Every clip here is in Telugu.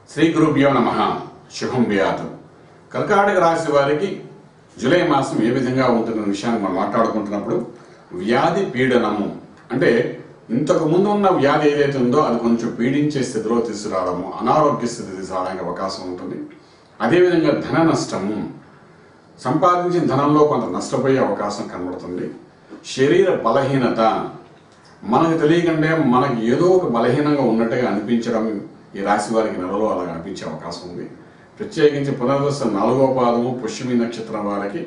శ్రీ గురుభ్యో నమ శుభం వ్యాధు కర్కాటక రాశి వారికి జూలై మాసం ఏ విధంగా ఉంటుందన్న విషయాన్ని మనం మాట్లాడుకుంటున్నప్పుడు వ్యాధి పీడనము అంటే ఇంతకు ముందు ఉన్న వ్యాధి ఏదైతే ఉందో అది కొంచెం పీడించే స్థితిలో తీసుకురావడము అనారోగ్య స్థితి తీసుకురావడానికి అవకాశం ఉంటుంది అదేవిధంగా ధన నష్టము సంపాదించిన ధనంలో కొంత నష్టపోయే అవకాశం కనబడుతుంది శరీర బలహీనత మనకు తెలియకంటే మనకి ఏదో ఒక బలహీనంగా ఉన్నట్టుగా అనిపించడం ఈ రాశి వారికి నెలలో అలా అనిపించే అవకాశం ఉంది ప్రత్యేకించి పునర్దశ నాలుగో పాదము పుష్యమి నక్షత్రం వారికి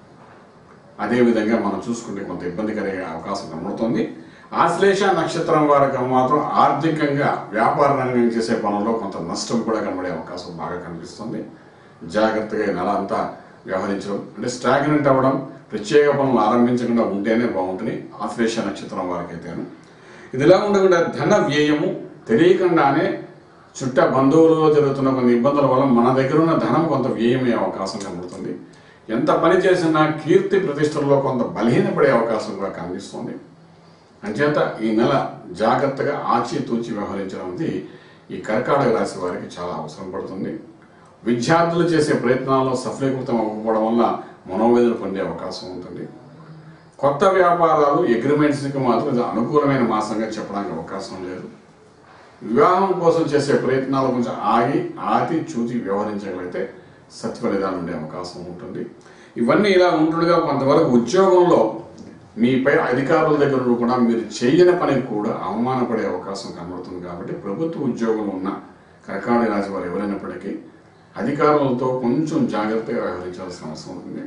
అదేవిధంగా మనం చూసుకుంటే కొంత ఇబ్బంది కలిగే అవకాశం కనబడుతుంది ఆశ్లేష నక్షత్రం వారికి మాత్రం ఆర్థికంగా వ్యాపార రంగం చేసే పనుల్లో కొంత నష్టం కూడా కనబడే అవకాశం బాగా కనిపిస్తుంది జాగ్రత్తగా ఈ నెల అంతా వ్యవహరించడం అంటే స్టాగ్నెంట్ అవ్వడం ప్రత్యేక పనులు ఆరంభించకుండా ఉంటేనే బాగుంటుంది ఆశ్లేష నక్షత్రం వారికి అయితేను ఇదిలా ఉండకుండా ధన వ్యయము తెలియకుండానే చుట్ట బంధువులలో జరుగుతున్న కొన్ని ఇబ్బందుల వల్ల మన దగ్గర ఉన్న ధనం కొంత వ్యయమయ్యే అవకాశం కనబడుతుంది ఎంత పని చేసినా కీర్తి ప్రతిష్టల్లో కొంత బలహీనపడే అవకాశం కూడా కనిపిస్తుంది అంచేత ఈ నెల జాగ్రత్తగా ఆచితూచి వ్యవహరించడం అనేది ఈ కర్కాటక రాశి వారికి చాలా అవసరం పడుతుంది విద్యార్థులు చేసే ప్రయత్నాల్లో సఫలీకృతం అవ్వకపోవడం వల్ల మనోవేదన పొందే అవకాశం ఉంటుంది కొత్త వ్యాపారాలు అగ్రిమెంట్స్కి మాత్రం ఇది అనుకూలమైన మాసంగా చెప్పడానికి అవకాశం లేదు వివాహం కోసం చేసే ప్రయత్నాలు కొంచెం ఆగి ఆతి చూచి వ్యవహరించగలిగితే సత్ఫలితాలు ఉండే అవకాశం ఉంటుంది ఇవన్నీ ఇలా ఉంటుండగా కొంతవరకు ఉద్యోగంలో మీపై అధికారుల దగ్గర నుండి కూడా మీరు చేయని పనికి కూడా అవమానపడే అవకాశం కనబడుతుంది కాబట్టి ప్రభుత్వ ఉద్యోగంలో ఉన్న కర్కాటక రాశి వారు ఎవరైనప్పటికీ అధికారులతో కొంచెం జాగ్రత్తగా వ్యవహరించాల్సిన అవసరం ఉంటుంది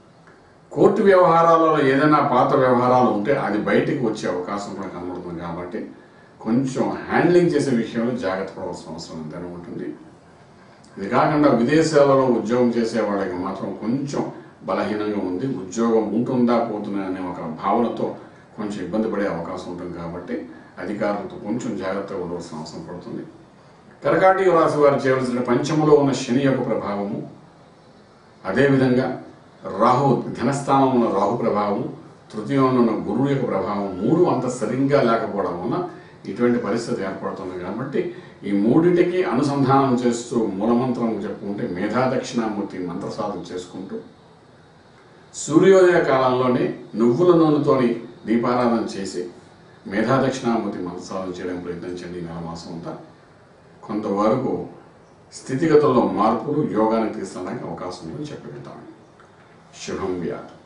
కోర్టు వ్యవహారాలలో ఏదైనా పాత వ్యవహారాలు ఉంటే అది బయటికి వచ్చే అవకాశం కూడా కనబడుతుంది కాబట్టి కొంచెం హ్యాండ్లింగ్ చేసే విషయంలో జాగ్రత్త పడవలసిన అవసరం ఎంతైనా ఉంటుంది ఇది కాకుండా విదేశాలలో ఉద్యోగం చేసే వాళ్ళకి మాత్రం కొంచెం బలహీనంగా ఉంది ఉద్యోగం ఉంటుందా పోతుందా అనే ఒక భావనతో కొంచెం ఇబ్బంది పడే అవకాశం ఉంటుంది కాబట్టి అధికారులతో కొంచెం జాగ్రత్తగా ఉండవలసిన అవసరం పడుతుంది కరకాటి రాశి వారు చేయవలసిన పంచములో ఉన్న శని యొక్క ప్రభావము అదేవిధంగా రాహు ధనస్థానంలో ఉన్న రాహు ప్రభావం తృతీయంలో ఉన్న గురువు యొక్క ప్రభావం మూడు అంత సరిగ్గా లేకపోవడం వలన ఇటువంటి పరిస్థితి ఏర్పడుతుంది కాబట్టి ఈ మూడింటికి అనుసంధానం చేస్తూ మూలమంత్రం చెప్పుకుంటే మేధా దక్షిణామూర్తి మంత్ర సాధన చేసుకుంటూ సూర్యోదయ కాలంలోనే నువ్వుల నూనెతోని దీపారాధన చేసి మేధా దక్షిణామూర్తి మంత్ర సాధన చేయడానికి ప్రయత్నించండి ఈ నెల మాసం అంతా కొంతవరకు స్థితిగతుల్లో మార్పులు యోగానికి తీసుకురావడానికి అవకాశం ఉందని చెప్పగలుగుతాను శుభం వ్యాధి